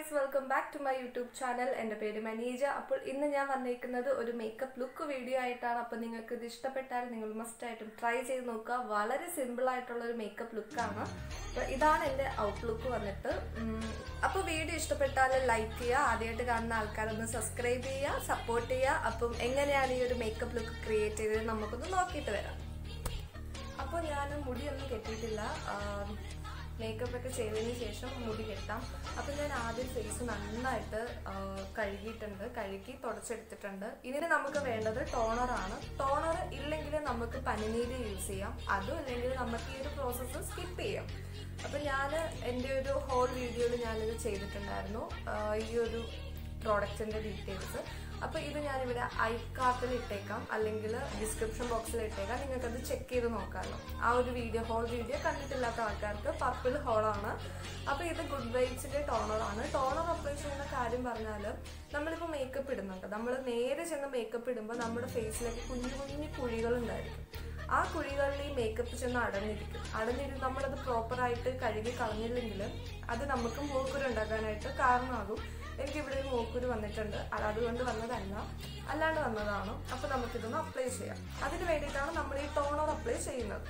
guys welcome back to my YouTube channel എൻ്റെ പേര് മനീജ അപ്പോൾ ഇന്ന് ഞാൻ വന്നിരിക്കുന്നത് ഒരു മേക്കപ്പ് ലുക്ക് വീഡിയോ ആയിട്ടാണ് അപ്പോൾ നിങ്ങൾക്ക് ഇത് ഇഷ്ടപ്പെട്ടാൽ നിങ്ങൾ മസ്റ്റ് ആയിട്ടും ട്രൈ ചെയ്ത് നോക്കുക വളരെ സിമ്പിൾ ആയിട്ടുള്ള ഒരു മേക്കപ്പ് ലുക്കാണ് അപ്പോൾ ഇതാണ് എൻ്റെ ഔട്ട്ലുക്ക് വന്നിട്ട് ഉം, അപ്പോൾ വീഡിയോ ഇഷ്ടപ്പെട്ടാൽ ലൈക്ക് ചെയ്യുക ആദ്യമായിട്ട് കാണുന്ന ആൾക്കാരൊന്ന് സബ്സ്ക്രൈബ് ചെയ്യുക സപ്പോർട്ട് ചെയ്യുക അപ്പം എങ്ങനെയാണ് ഈ ഒരു മേക്കപ്പ് ലുക്ക് ക്രിയേറ്റ് ചെയ്തത് നമുക്കൊന്ന് നോക്കിയിട്ട് വരാം അപ്പോൾ ഞാൻ മുടിയൊന്നും കെട്ടിയിട്ടില്ല മേക്കപ്പ് ഒക്കെ ചെയ്തതിന് ശേഷം മുടി കെട്ടാം അപ്പോൾ ഞാൻ ആദ്യം ഫേസ് നന്നായിട്ട് ആ, കഴുകിയിട്ടുണ്ട് കഴുകി തുടച്ചെടുത്തിട്ടുണ്ട് ഇതിന് നമുക്ക് വേണ്ടത് ടോണറാണ് ടോണർ ഇല്ലെങ്കിൽ നമുക്ക് പനിനീര് യൂസ് ചെയ്യാം അതും ഇല്ലെങ്കിൽ നമുക്ക് ഈ ഒരു പ്രോസസ്സ് സ്കിപ്പ് ചെയ്യാം അപ്പോൾ ഞാൻ എൻ്റെ ഒരു ഹോൾ വീഡിയോയിൽ ഞാനിത് ചെയ്തിട്ടുണ്ടായിരുന്നു ആ, ഈ ഒരു പ്രോഡക്റ്റിന്റെ ഡീറ്റെയിൽസ് അപ്പോൾ ഇത് ഞാനിവിടെ ഐ കാർട്ടിൽ ഇട്ടേക്കാം അല്ലെങ്കിൽ ഡിസ്ക്രിപ്ഷൻ ബോക്സിൽ ഇട്ടേക്കാം നിങ്ങൾക്കത് ചെക്ക് ചെയ്ത് നോക്കാമല്ലോ ആ ഒരു വീഡിയോ ഹോൾ വീഡിയോ കണ്ടിട്ടില്ലാത്ത ആൾക്കാർക്ക് പർപ്പിൾ ഹോളാണ് അപ്പോൾ ഇത് ഗുഡ് വൈബ്സിന്റെ ടോണറാണ് ടോണർ അപ്ലൈ ചെയ്യുന്ന കാര്യം പറഞ്ഞാൽ നമ്മളിപ്പോൾ മേക്കപ്പ് ഇടുന്നുണ്ട് നമ്മൾ നേരെ ചെന്ന് മേക്കപ്പ് ഇടുമ്പോൾ നമ്മുടെ ഫേസിലേക്ക് കുഞ്ഞു കുഞ്ഞു കുഴികൾ ഉണ്ടായിരിക്കും ആ കുഴികളിൽ ഈ മേക്കപ്പ് ചെന്ന് അടഞ്ഞിരിക്കും അടഞ്ഞിരുന്ന് നമ്മളത് പ്രോപ്പറായിട്ട് കഴുകി കളഞ്ഞില്ലെങ്കിൽ അത് നമുക്ക് മൂക്കുരു ഉണ്ടാക്കാനായിട്ട് കാരണമാകും എനിക്ക് ഇവിടെ ഒരു മൂക്കുരു വന്നിട്ടുണ്ട് അത് അതുകൊണ്ട് വന്നതല്ല അല്ലാണ്ട് വന്നതാണ് അപ്പോൾ നമുക്കിതൊന്ന് അപ്ലൈ ചെയ്യാം അതിന് വേണ്ടിയിട്ടാണ് നമ്മൾ ഈ ടോണർ അപ്ലൈ ചെയ്യുന്നത്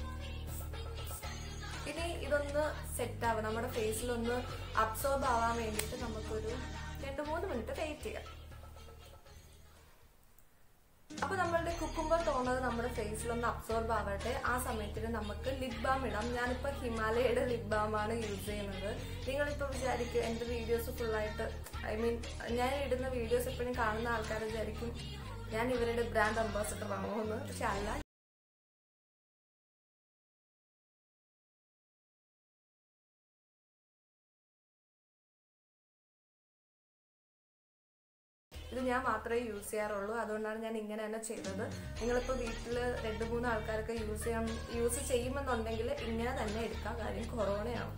ഇനി ഇതൊന്ന് സെറ്റ് ആവുക നമ്മുടെ ഫേസിലൊന്ന് അബ്സോർബ് ആവാൻ വേണ്ടിയിട്ട് നമുക്കൊരു രണ്ട് മൂന്ന് മിനിറ്റ് വെയിറ്റ് ചെയ്യാം അപ്പൊ നമ്മളുടെ കുക്കുംബർ ടോണർ നമ്മുടെ ഫേസിലൊന്ന് അബ്സോർബ് ആവട്ടെ ആ സമയത്തിന് നമുക്ക് ലിപ് ബാം ഇടാം ഞാനിപ്പോ ഹിമാലയയുടെ ലിപ് ബാം ആണ് യൂസ് ചെയ്യുന്നത് നിങ്ങളിപ്പോ വിചാരിക്കും എന്റെ വീഡിയോസ് ഫുള്ളായിട്ട് ഐ മീൻ ഞാൻ ഇടുന്ന വീഡിയോസ് എപ്പോഴും കാണുന്ന ആൾക്കാർ വിചാരിക്കും ഞാൻ ഇവരുടെ ബ്രാൻഡ് അംബാസഡർ ആണോ എന്ന് പക്ഷെ അല്ല ഇത് ഞാൻ മാത്രമേ യൂസ് ചെയ്യാറുള്ളൂ അതുകൊണ്ടാണ് ഞാൻ ഇങ്ങനെ തന്നെ ചെയ്തത് നിങ്ങളിപ്പോൾ വീട്ടിൽ രണ്ട് മൂന്ന് ആൾക്കാരൊക്കെ യൂസ് ചെയ്യാൻ യൂസ് ചെയ്യുമെന്നുണ്ടെങ്കിൽ ഇങ്ങനെ തന്നെ എടുക്കാം കാര്യം കൊറോണയാണ്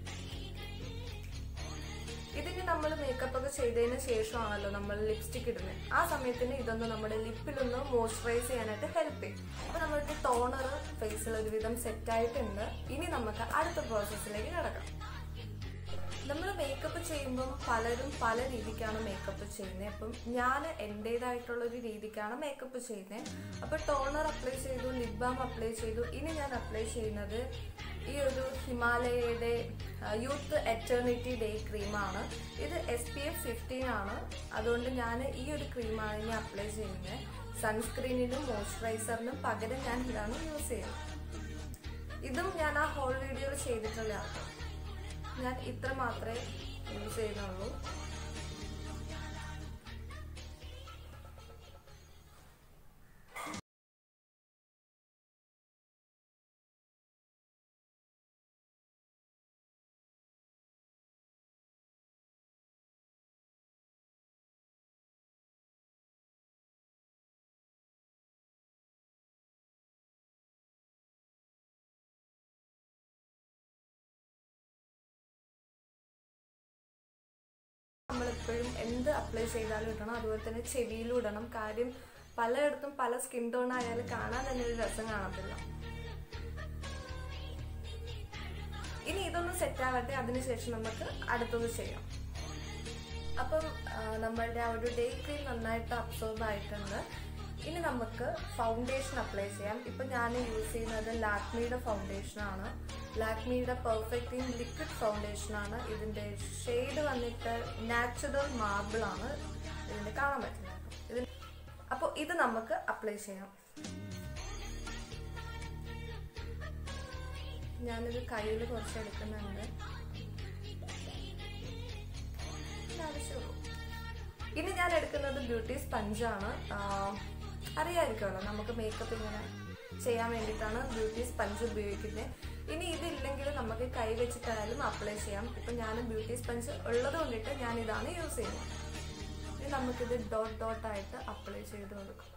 ഇതിന് നമ്മൾ മേക്കപ്പ് ഒക്കെ ചെയ്തതിന് ശേഷമാണല്ലോ നമ്മൾ ലിപ്സ്റ്റിക് ഇടുന്നത് ആ സമയത്തിന് ഇതൊന്ന് നമ്മുടെ ലിപ്പിലൊന്ന് മോയ്സ്ചറൈസ് ചെയ്യാനായിട്ട് ഹെൽപ്പ് ചെയ്യും അപ്പോൾ നമ്മൾക്ക് ടോണർ ഫേസിൽ ഒരുവിധം സെറ്റ് ആയിട്ടുണ്ട് ഇനി നമുക്ക് അടുത്ത പ്രോസസ്സിലേക്ക് കിടക്കാം നമ്മൾ മേക്കപ്പ് ചെയ്യുമ്പം പലരും പല രീതിക്കാണ് മേക്കപ്പ് ചെയ്യുന്നത് അപ്പം ഞാൻ എൻ്റെതായിട്ടുള്ള ഒരു രീതിക്കാണ് മേക്കപ്പ് ചെയ്യുന്നത് അപ്പോൾ ടോണർ അപ്ലൈ ചെയ്തു ലിപ് ബാം അപ്ലൈ ചെയ്തു ഇനി ഞാൻ അപ്ലൈ ചെയ്യുന്നത് ഈ ഒരു ഹിമാലയയുടെ യൂത്ത് എറ്റേണിറ്റി ഡേ ക്രീമാണ് ഇത് എസ് പി എഫ് ഫിഫ്റ്റീൻ ആണ് അതുകൊണ്ട് ഞാൻ ഈ ഒരു ക്രീമാണ് ഇനി അപ്ലൈ ചെയ്യുന്നത് സൺസ്ക്രീനിനും മോയ്സ്ചറൈസറിനും പകരം ഞാൻ ഇതാണ് യൂസ് ചെയ്യുന്നത് ഇതും ഞാൻ ആ ഹോൾ വീഡിയോയിൽ ചെയ്തിട്ടുള്ളതാണ് ഞാൻ ഇത്ര മാത്രമേ യൂസ് ചെയ്യുന്നുള്ളൂ നമ്മളെപ്പോഴും എന്ത് അപ്ലൈ ചെയ്താലും ഇടണം അതുപോലെ തന്നെ ചെവിയിലും ഇടണം കാര്യം പലയിടത്തും പല സ്കിൻ ടോൺ ആയാലും കാണാൻ തന്നെ ഒരു രസം കാണത്തില്ല ഇനി ഇതൊന്ന് സെറ്റ് ആവട്ടെ അതിനുശേഷം നമുക്ക് അടുത്തത് ചെയ്യാം അപ്പം ആ, നമ്മളുടെ ആ ഒരു ഡേ ക്രീം നന്നായിട്ട് അബ്സോർബ് ആയിട്ടുണ്ട് ഇനി നമുക്ക് ഫൗണ്ടേഷൻ അപ്ലൈ ചെയ്യാം ഇപ്പം ഞാൻ യൂസ് ചെയ്യുന്നത് ലാക്മിയുടെ ഫൗണ്ടേഷൻ ആണ് ലാക്മിയുടെ പെർഫെക്റ്റിംഗ് ലിക്വിഡ് ഫൗണ്ടേഷൻ ആണ് ഇതിന്റെ ഷെയ്ഡ് വന്നിട്ട് നാച്ചുറൽ മാർബിൾ ആണ് ഇതിന്റെ കാണാൻ പറ്റുന്നത് ഇതിന് അപ്പോൾ ഇത് നമുക്ക് അപ്ലൈ ചെയ്യാം ഞാനിത് കയ്യിൽ കുറച്ച് എടുക്കുന്നുണ്ട് ആവശ്യമുള്ളൂ ഇനി ഞാൻ എടുക്കുന്നത് ബ്യൂട്ടി സ്പഞ്ചാണ് അറിയാമായിരിക്കുമല്ലോ നമുക്ക് മേക്കപ്പ് ഇങ്ങനെ ചെയ്യാൻ വേണ്ടിയിട്ടാണ് ബ്യൂട്ടി സ്പഞ്ച് ഉപയോഗിക്കുന്നത് ഇനി ഇതില്ലെങ്കിൽ നമുക്ക് കൈ വെച്ചിട്ടായാലും അപ്ലൈ ചെയ്യാം ഇപ്പം ഞാൻ ബ്യൂട്ടി സ്പഞ്ച് ഉള്ളത് കൊണ്ടിട്ട് ഞാൻ ഇതാണ് യൂസ് ചെയ്യുന്നത് ഇനി നമുക്കിത് ഡോട്ട് ഡോട്ട് ആയിട്ട് അപ്ലൈ ചെയ്ത് കൊടുക്കാം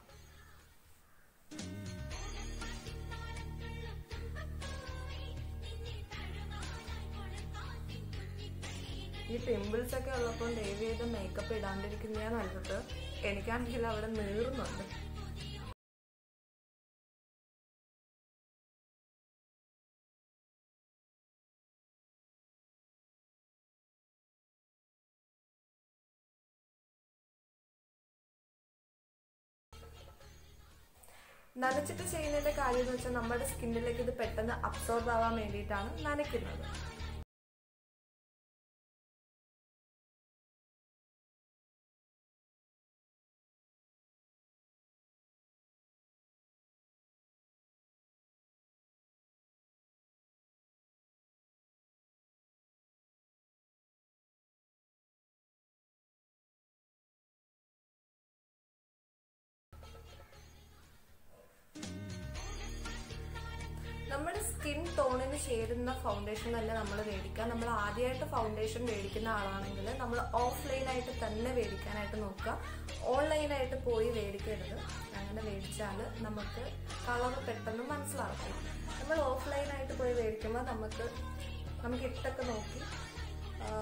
ഈ പിമ്പിൾസ് ഒക്കെ ഉള്ളപ്പോൾ ദയവ് ചെയ്ത് മേക്കപ്പ് ഇടാണ്ടിരിക്കുന്നതാണ് നല്ലത് എനിക്കാണെങ്കിൽ അവിടെ നീറുന്നുണ്ട് നനച്ചിട്ട് ചെയ്യുന്നതിന്റെ കാര്യം എന്ന് വെച്ചാൽ നമ്മുടെ സ്കിന്നിലേക്ക് ഇത് പെട്ടെന്ന് അബ്സോർബ് ആവാൻ വേണ്ടിയിട്ടാണ് നനയ്ക്കുന്നത് നമ്മുടെ സ്കിൻ ടോണിന് ചേരുന്ന ഫൗണ്ടേഷൻ തന്നെ നമ്മൾ മേടിക്കുക നമ്മൾ ആദ്യമായിട്ട് ഫൗണ്ടേഷൻ മേടിക്കുന്ന ആളാണെങ്കിൽ നമ്മൾ ഓഫ്ലൈനായിട്ട് തന്നെ മേടിക്കാനായിട്ട് നോക്കുക ഓൺലൈനായിട്ട് പോയി മേടിക്കരുത് അങ്ങനെ മേടിച്ചാൽ നമുക്ക് കളർ പെട്ടെന്ന് മനസ്സിലാക്കും നമ്മൾ ഓഫ്ലൈനായിട്ട് പോയി മേടിക്കുമ്പോൾ നമുക്ക് നമുക്ക് ഇട്ടൊക്കെ നോക്കി ആ,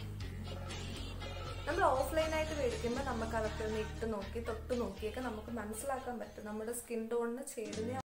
നമ്മൾ ഓഫ്ലൈനായിട്ട് മേടിക്കുമ്പോൾ നമുക്ക് അതൊക്കെ ഒന്ന് ഇട്ട് നോക്കി തൊട്ട് നോക്കിയൊക്കെ നമുക്ക് മനസ്സിലാക്കാൻ പറ്റും നമ്മുടെ സ്കിൻ ടോണിന് ചേരുന്ന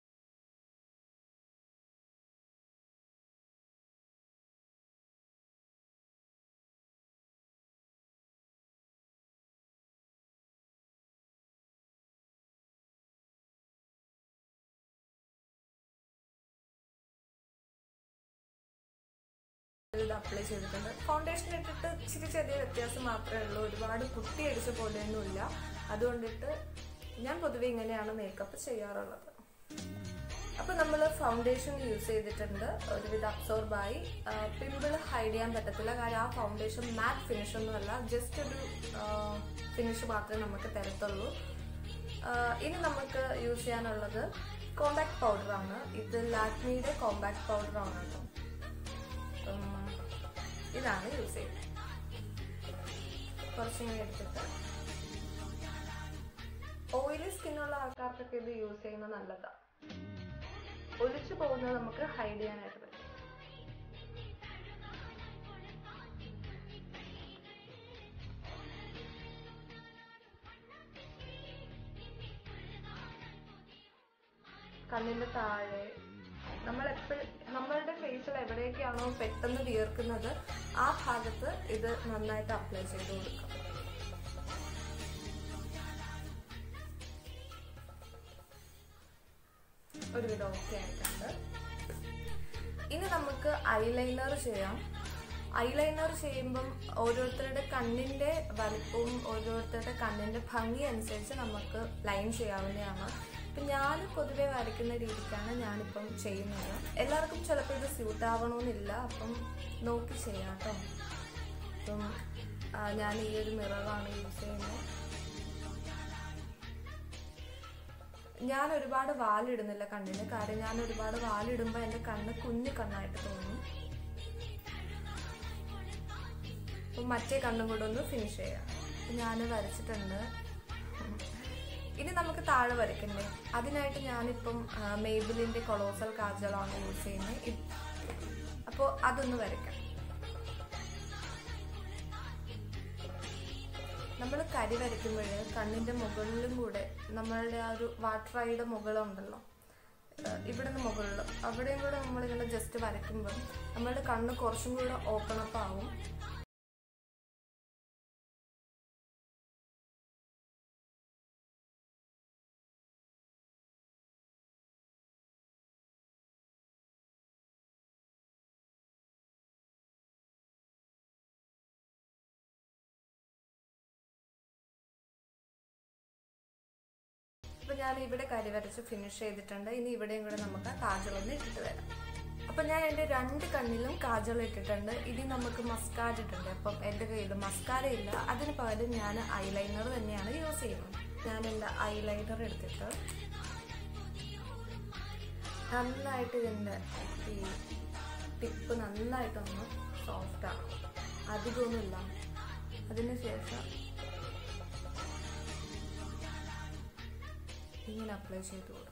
ഇത് അപ്ലൈ ചെയ്തിട്ടുണ്ട് ഫൗണ്ടേഷൻ ഇട്ടിട്ട് ഇച്ചിരി ചെറിയ വ്യത്യാസം മാത്രമേ ഉള്ളൂ ഒരുപാട് കുട്ടിയടിച്ച പോലെയൊന്നുമില്ല അതുകൊണ്ടിട്ട് ഞാൻ പൊതുവെ ഇങ്ങനെയാണ് മേക്കപ്പ് ചെയ്യാറുള്ളത് അപ്പൊ നമ്മൾ ഫൗണ്ടേഷൻ യൂസ് ചെയ്തിട്ടുണ്ട് ഒരുവിധ അബ്സോർബായി പിമ്പിൾ ഹൈഡ് ചെയ്യാൻ പറ്റത്തില്ല കാര്യം ആ ഫൗണ്ടേഷൻ മാറ്റ് ഫിനിഷ് ഒന്നുമല്ല ജസ്റ്റ് ഒരു ഫിനിഷ് മാത്രമേ നമുക്ക് തരത്തുള്ളൂ ആ, ഇനി നമുക്ക് യൂസ് ചെയ്യാനുള്ളത് കോമ്പാക്ട് പൗഡറാണ് ഇത് ലാക്മിയുടെ കോമ്പാക്ട് പൗഡറാണ് കേട്ടോ അപ്പം ഇതാണ് യൂസ് ചെയ്യുന്നത് കുറച്ചിങ്ങനെ എടുത്തിട്ട് ഓയിലി സ്കിന്നുള്ള ആൾക്കാർക്കൊക്കെ ഇത് യൂസ് ചെയ്യുന്നത് നല്ലതാണ് ഒലിച്ചു പോകുന്നത് നമുക്ക് ഹൈഡ് ചെയ്യാനായിട്ട് പറ്റും കണ്ണിന്റെ താഴെ നമ്മൾ എപ്പോഴും നമ്മളുടെ ഫേസിൽ എവിടെയൊക്കെയാണോ പെട്ടെന്ന് വിയർക്കുന്നത് ആ ഭാഗത്ത് ഇത് നന്നായിട്ട് അപ്ലൈ ചെയ്ത് കൊടുക്കാം ഒരുവിധം ഓക്കെ ആയിട്ടുണ്ട് ഇനി നമുക്ക് ഐലൈനർ ചെയ്യാം ഐലൈനർ ചെയ്യുമ്പം ഓരോരുത്തരുടെ കണ്ണിന്റെ വലിപ്പവും ഓരോരുത്തരുടെ കണ്ണിന്റെ ഭംഗി അനുസരിച്ച് നമുക്ക് ലൈൻ ചെയ്യാവുന്നതാണ് ഇപ്പം ഞാൻ പൊതുവെ വരയ്ക്കുന്ന രീതിക്കാണ് ഞാനിപ്പം ചെയ്യുന്നത് എല്ലാവർക്കും ചിലപ്പോൾ ഇത് സ്യൂട്ട് ആവണമെന്നില്ല അപ്പം നോക്കി ചെയ്യാം കേട്ടോ അപ്പം ആ, ഞാൻ ഈ ഒരു മിററാണ് യൂസ് ചെയ്യുന്നത് ഞാൻ ഒരുപാട് വാലിടുന്നില്ല കണ്ണിന് കാര്യം ഞാൻ ഒരുപാട് വാലിടുമ്പോൾ എൻ്റെ കണ്ണ് കുഞ്ഞു കണ്ണായിട്ട് തോന്നും അപ്പം മറ്റേ കണ്ണും കൂടെ ഒന്ന് ഫിനിഷ് ചെയ്യാം ഞാൻ വരച്ചിട്ടുണ്ട് ഇനി നമുക്ക് താഴെ വരയ്ക്കണ്ടേ അതിനായിട്ട് ഞാനിപ്പം മെയ്ബിലിൻ്റെ കൊളോസൽ കാജലാണ് യൂസ് ചെയ്യുന്നത് അപ്പോൾ അതൊന്ന് വരയ്ക്കാം നമ്മൾ കരി വരയ്ക്കുമ്പോൾ കണ്ണിന്റെ മുകളിലും കൂടെ നമ്മളുടെ ആ ഒരു വാട്ടർ ഐയുടെ മുകളുണ്ടല്ലോ ഏഹ് ഇവിടുന്ന് മുകളിൽ അവിടെയും കൂടെ നമ്മളിങ്ങനെ ജസ്റ്റ് വരയ്ക്കുമ്പോൾ നമ്മളുടെ കണ്ണ് കുറച്ചും കൂടെ ഓപ്പൺ അപ്പ് ആവും അപ്പൊ ഞാൻ ഇവിടെ കരി വരച്ച് ഫിനിഷ് ചെയ്തിട്ടുണ്ട് ഇനി ഇവിടെയും കൂടെ നമുക്ക് കാജൽ ഒന്ന് ഇട്ടിട്ട് വരാം അപ്പൊ ഞാൻ എൻ്റെ രണ്ട് കണ്ണിലും കാജൽ ഇട്ടിട്ടുണ്ട് ഇനി നമുക്ക് മസ്കാര ഇട്ടിട്ടുണ്ട് അപ്പം എൻ്റെ കയ്യിൽ മസ്കാര ഇല്ല അതിന് പകരം ഞാൻ ഐലൈനർ തന്നെയാണ് യൂസ് ചെയ്യുന്നത് ഞാൻ എൻ്റെ ഐലൈനർ എടുത്തിട്ട് നന്നായിട്ട് ഇതിൻ്റെ ഈ ടിപ്പ് നന്നായിട്ടൊന്ന് സോഫ്റ്റ് ആക്കും അധികമൊന്നുമില്ല അതിന് ശേഷം ഇങ്ങനെ അപ്ലൈ ചെയ്ത് കൊടുക്കും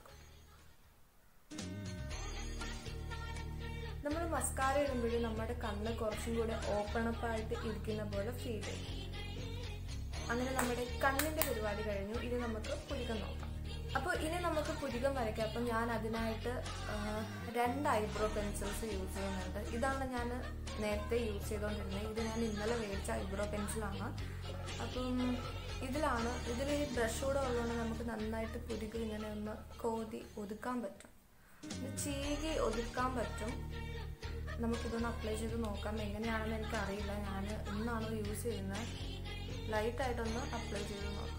നമ്മൾ മസ്കാര ഇടുമ്പോഴും നമ്മുടെ കണ്ണ് കുറച്ചും കൂടെ ഓപ്പൺ അപ്പ് ആയിട്ട് ഇരിക്കുന്ന പോലെ ഫീൽ ചെയ്യും അങ്ങനെ നമ്മുടെ കണ്ണിന്റെ പരിപാടി കഴിഞ്ഞു ഇനി നമുക്ക് പുരുക്കം നോക്കാം അപ്പോൾ ഇനി നമുക്ക് പുരികം വരയ്ക്കാം അപ്പം ഞാൻ അതിനായിട്ട് ആ, രണ്ട് ഐബ്രോ പെൻസിൽസ് യൂസ് ചെയ്യുന്നുണ്ട് ഇതാണ് ഞാൻ നേരത്തെ യൂസ് ചെയ്തുകൊണ്ടിരുന്നത് ഇത് ഞാൻ ഇന്നലെ മേടിച്ച ഐബ്രോ പെൻസിലാണ് അപ്പം ഇതിലാണ് ഇതിൽ ഈ ബ്രഷ് കൂടെ ഉള്ളതുകൊണ്ട് നമുക്ക് നന്നായിട്ട് പുരികം ഇങ്ങനെ ഒന്ന് കോതി ഒതുക്കാൻ പറ്റും ഇത് ചീകി ഒതുക്കാൻ പറ്റും നമുക്കിതൊന്ന് അപ്ലൈ ചെയ്ത് നോക്കാം എങ്ങനെയാണെന്ന് എനിക്കറിയില്ല ഞാൻ ഇന്നാണ് യൂസ് ചെയ്യുന്നത് ലൈറ്റായിട്ടൊന്ന് അപ്ലൈ ചെയ്ത് നോക്കാം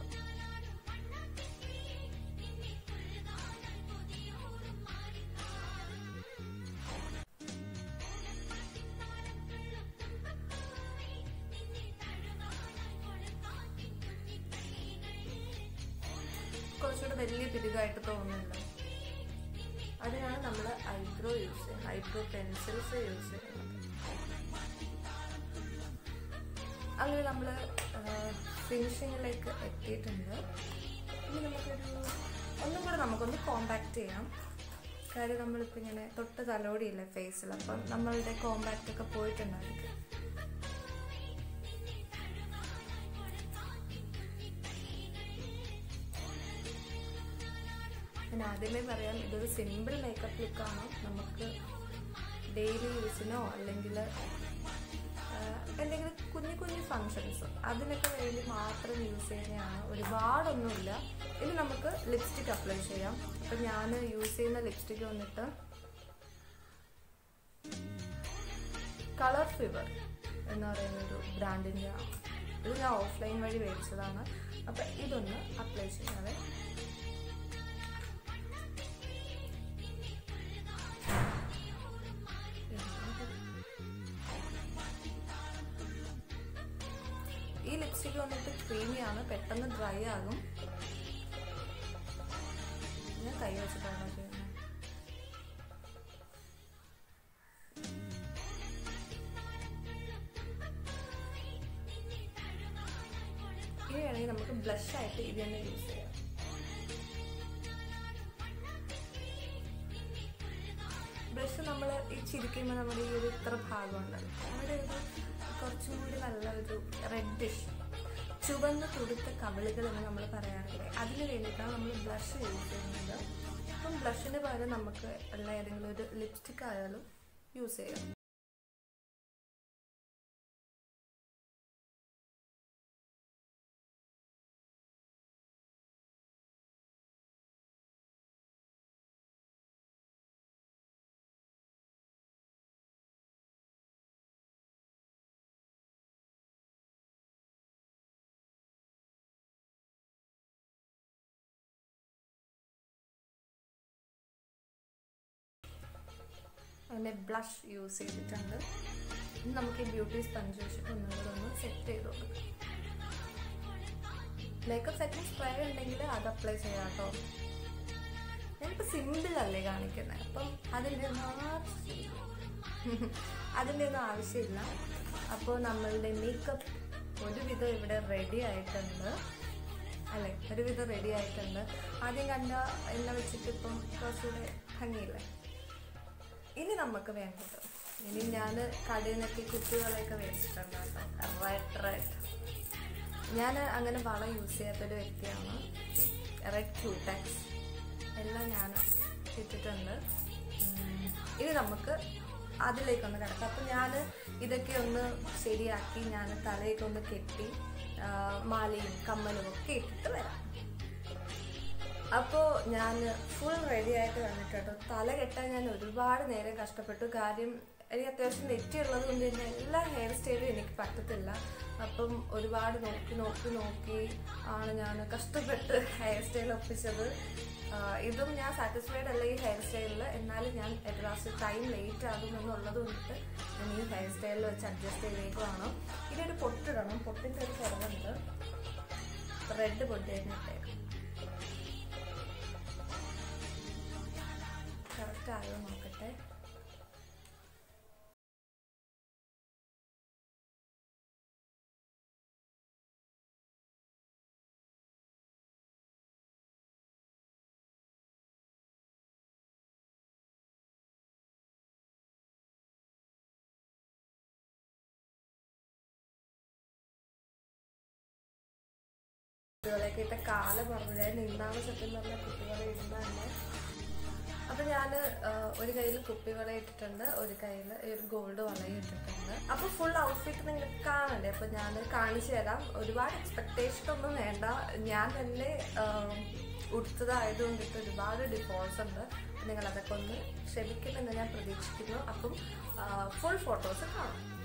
കുറച്ചുകൂടെ വലിയ പിരികായിട്ട് തോന്നുന്നില്ല അതിനാണ് നമ്മൾ ഐബ്രോ യൂസ് ചെയ്യുന്നത് ഐബ്രോ പെൻസിൽസ് യൂസ് ചെയ്യുന്നത് അങ്ങനെ നമ്മൾ ഫിനിഷിങ്ങിലേക്ക് എത്തിയിട്ടുണ്ട് ഇനി നമുക്കൊരു ഒന്നും കൂടെ നമുക്കൊന്ന് കോമ്പാക്ട് ചെയ്യാം കാര്യം നമ്മളിപ്പോൾ ഇങ്ങനെ തൊട്ട് തലോടിയില്ലേ ഫേസിൽ അപ്പം നമ്മളുടെ കോമ്പാക്റ്റ് ഒക്കെ പോയിട്ടുണ്ടായിരിക്കും ഞാൻ ആദ്യമേ പറയാം ഇതൊരു സിമ്പിൾ മേക്കപ്പ് ലുക്കാണ് നമുക്ക് ഡെയിലി യൂസിനോ അല്ലെങ്കിൽ എന്തെങ്കിലും കുഞ്ഞു കുഞ്ഞു ഫങ്ഷൻസ് അതിനൊക്കെ വേണ്ടി മാത്രം യൂസ് ചെയ്യുന്നതാണ് ഒരുപാടൊന്നുമില്ല ഇനി നമുക്ക് ലിപ്സ്റ്റിക് അപ്ലൈ ചെയ്യാം അപ്പം ഞാൻ യൂസ് ചെയ്യുന്ന ലിപ്സ്റ്റിക് വന്നിട്ട് കളർ ഫീവർ എന്ന് പറയുന്ന ഒരു ബ്രാൻഡിൻ്റെ ആണ് ഇത് ഞാൻ ഓഫ്ലൈൻ വഴി മേടിച്ചതാണ് അപ്പം ഇതൊന്ന് അപ്ലൈ ചെയ്യാതെ ഈ ലിപ്സ്റ്റിക് വന്നിട്ട് ക്രീമിയാണ് പെട്ടെന്ന് ഡ്രൈ ആകും ഞാൻ കൈ വെച്ചിട്ടാണ് ചെയ്യുന്നത് ഇനി വേണമെങ്കിൽ നമുക്ക് ബ്ലഷ് ആയിട്ട് ഇത് തന്നെ യൂസ് ചെയ്യാം ബ്ലഷ് നമ്മൾ ഈ ചിരിക്കുമ്പോൾ നമ്മുടെ ഈ ഒരു ഇത്ര ഭാഗമുണ്ടല്ലോ അവിടെ ഒരു കുറച്ചും കൂടി നല്ല ഒരു റെഡിഷ് ചുവന്ന് തുടുത്ത കവിളുകൾ എന്ന് നമ്മൾ പറയാറില്ലേ അതിന് വേണ്ടിയിട്ടാണ് നമ്മൾ ബ്ലഷ് യൂസ് ചെയ്യുന്നത് അപ്പം ബ്ലഷിന് പകരം നമുക്ക് ഉള്ള ഏതെങ്കിലും ഒരു ലിപ്സ്റ്റിക് ആയാലും യൂസ് ചെയ്യാം അങ്ങനെ ബ്ലഷ് യൂസ് ചെയ്തിട്ടുണ്ട് ഇനി നമുക്ക് ഈ ബ്യൂട്ടി സ്പഞ്ച് വെച്ചിട്ട് ഒന്നുകൂടെ ഒന്ന് സെറ്റ് ചെയ്ത് കൊടുക്കാം മേക്കപ്പ് സെറ്റിംഗ് സ്പ്രേ ഉണ്ടെങ്കിൽ അത് അപ്ലൈ ചെയ്യാം കേട്ടോ ഞാനിപ്പോൾ സിമ്പിൾ അല്ലേ കാണിക്കുന്നത് അപ്പം അതിൻ്റെ ഒന്നും ആവശ്യമില്ല അതിൻ്റെ ഒന്നും ആവശ്യമില്ല അപ്പോൾ നമ്മളുടെ മേക്കപ്പ് ഒരുവിധം ഇവിടെ റെഡി ആയിട്ടുണ്ട് അല്ലേ ഒരുവിധം റെഡി ആയിട്ടുണ്ട് ആദ്യം കണ്ട എണ്ണ വെച്ചിട്ട് ഇപ്പം കുറച്ചുകൂടെ ഭംഗിയില്ലേ ഇനി നമുക്ക് വേണ്ടത് ഇനി ഞാൻ കടയിൽ നിന്നൊക്കെ കുട്ടികളെയൊക്കെ മേടിച്ചിട്ടുണ്ട് കേട്ടോ റെഡ് റെഡ് ഞാൻ അങ്ങനെ വള യൂസ് ചെയ്യാത്തൊരു വ്യക്തിയാണ് റെഡ് ക്യൂടെക്സ് എല്ലാം ഞാൻ ഇട്ടിട്ടുണ്ട് ഉം, ഇനി നമുക്ക് അതിലേക്കൊന്ന് കിടക്കാം അപ്പം ഞാൻ ഇതൊക്കെ ഒന്ന് ശരിയാക്കി ഞാൻ തലയൊക്കെ ഒന്ന് കെട്ടി ആ, മാലയും കമ്മലും ഒക്കെ ഇട്ടിട്ട് വരാം അപ്പോൾ ഞാൻ ഫുൾ റെഡി ആയിട്ട് വന്നിട്ട് കേട്ടോ തല കെട്ടാൻ ഞാൻ ഒരുപാട് നേരം കഷ്ടപ്പെട്ടു കാര്യം എനിക്ക് അത്യാവശ്യം നെറ്റി ഉള്ളത് കൊണ്ട് തന്നെ എല്ലാ ഹെയർ സ്റ്റൈലും എനിക്ക് പറ്റത്തില്ല അപ്പം ഒരുപാട് നോക്കി നോക്കി നോക്കി ആണ് ഞാൻ കഷ്ടപ്പെട്ട് ഹെയർ സ്റ്റൈൽ ഒപ്പിച്ചത് ആ, ഇതും ഞാൻ സാറ്റിസ്ഫൈഡ് അല്ല ഈ ഹെയർ സ്റ്റൈലിൽ എന്നാലും ഞാൻ ഒരു ലാസ്റ്റ് ടൈം ലേറ്റ് ആകും എന്നുള്ളത് കൊണ്ടിട്ട് ഞാൻ ഈ ഹെയർ സ്റ്റൈലിൽ വെച്ച് അഡ്ജസ്റ്റ് ചെയ്തേക്കുവാണ് ഇനി ഒരു പൊട്ടിടണം പൊട്ടിൻ്റെ ഒരു കുറവുണ്ട് റെഡ് പൊട്ടി തന്നെ ഇട്ടേക്കും കറക്റ്റ് ആയോ നോക്കട്ടെ കുട്ടികളെയൊക്കെ ഇട്ട കാലം പറഞ്ഞു ഞാൻ നിന്നാണ് സത്യം പറഞ്ഞ കുട്ടികളെ ഇടുന്നതന്നെ അപ്പൊ ഞാൻ ഒരു കയ്യിൽ കുപ്പിവള ഇട്ടിട്ടുണ്ട് ഒരു കയ്യിൽ ഒരു ഗോൾഡ് വളയും ഇട്ടിട്ടുണ്ട് അപ്പൊ ഫുൾ ഔട്ട്ഫിറ്റ് നിങ്ങൾക്ക് കാണണ്ടേ അപ്പൊ ഞാൻ കാണിച്ചു തരാം ഒരുപാട് എക്സ്പെക്ടേഷൻ ഒന്നും വേണ്ട ഞാൻ തന്നെ ആഹ്, ഉടുത്തതായതുകൊണ്ടിട്ട് ഒരുപാട് ഡിഫോൾട്ട്സ് ഉണ്ട് നിങ്ങൾ അതൊക്കെ ഒന്ന് ക്ഷമിക്കുമെന്ന് ഞാൻ പ്രതീക്ഷിക്കുന്നു അപ്പം ഫുൾ ഫോട്ടോസ് കാണാം